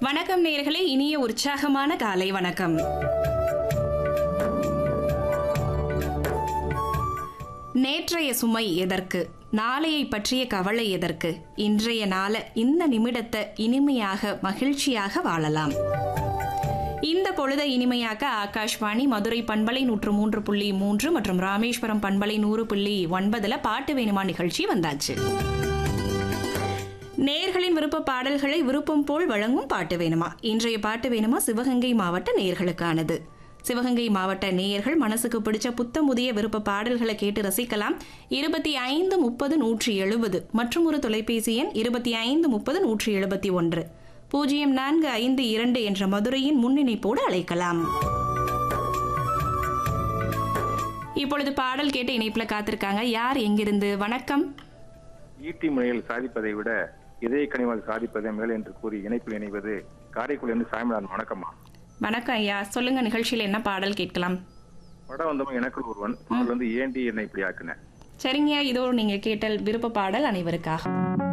வணக்கம் நேர்களே இனிய உற்சாகமான காலை வணக்கம் நேற்றைய சுமை எதற்கு நாளையை பற்றிய கவலை எதற்கு இன்றைய நாள இந்த நிமிடத்தை இனிமையாக மகிழ்ச்சியாக வாழலாம் இந்த பொழுதை இனிமையாக்க ஆகாஷ்வாணி மதுரை பண்பலை நூற்று மூன்று புள்ளி மூன்று மற்றும் ராமேஸ்வரம் பண்பலை நூறு புள்ளி ஒன்பதுல பாட்டு வேணுமா நிகழ்ச்சி வந்தாச்சு நேர்களின் விருப்ப பாடல்களை விருப்பம் போல் வழங்கும் பாட்டு வேணுமா இன்றைய பாட்டு வேணுமா சிவகங்கை மாவட்ட நேயர்களுக்கானது சிவகங்கை மாவட்ட நேயர்கள் மனசுக்கு பிடிச்ச புத்தம் புதிய விருப்ப பாடல்களை கேட்டு ரசிக்கலாம் இருபத்தி ஐந்து முப்பது நூற்றி எழுபது மற்றும் ஒரு தொலைபேசி எண் இருபத்தி ஐந்து முப்பது நூற்றி எழுபத்தி ஒன்று பூஜ்ஜியம் நான்கு ஐந்து இரண்டு என்ற மதுரையின் முன்னிணைப்போடு அழைக்கலாம் இப்பொழுது பாடல் கேட்டு இணைப்புல காத்திருக்காங்க யார் எங்கிருந்து வணக்கம் ஈட்டி முறையில் சாதிப்பதை விட இதய கனிவால் சாதிப்பதே மேல் என்று கூறி இணைப்பில் இணைவது காரைக்குடியிலிருந்து சாமிநாதன் வணக்கம்மா வணக்கம் ஐயா சொல்லுங்க நிகழ்ச்சியில் என்ன பாடல் கேட்கலாம் படம் வந்தவன் எனக்கு ஒருவன் அவள் வந்து ஏண்டி என்னை இப்படி ஆக்குன சரிங்க இதோ நீங்க கேட்டல் விருப்ப பாடல் அனைவருக்காக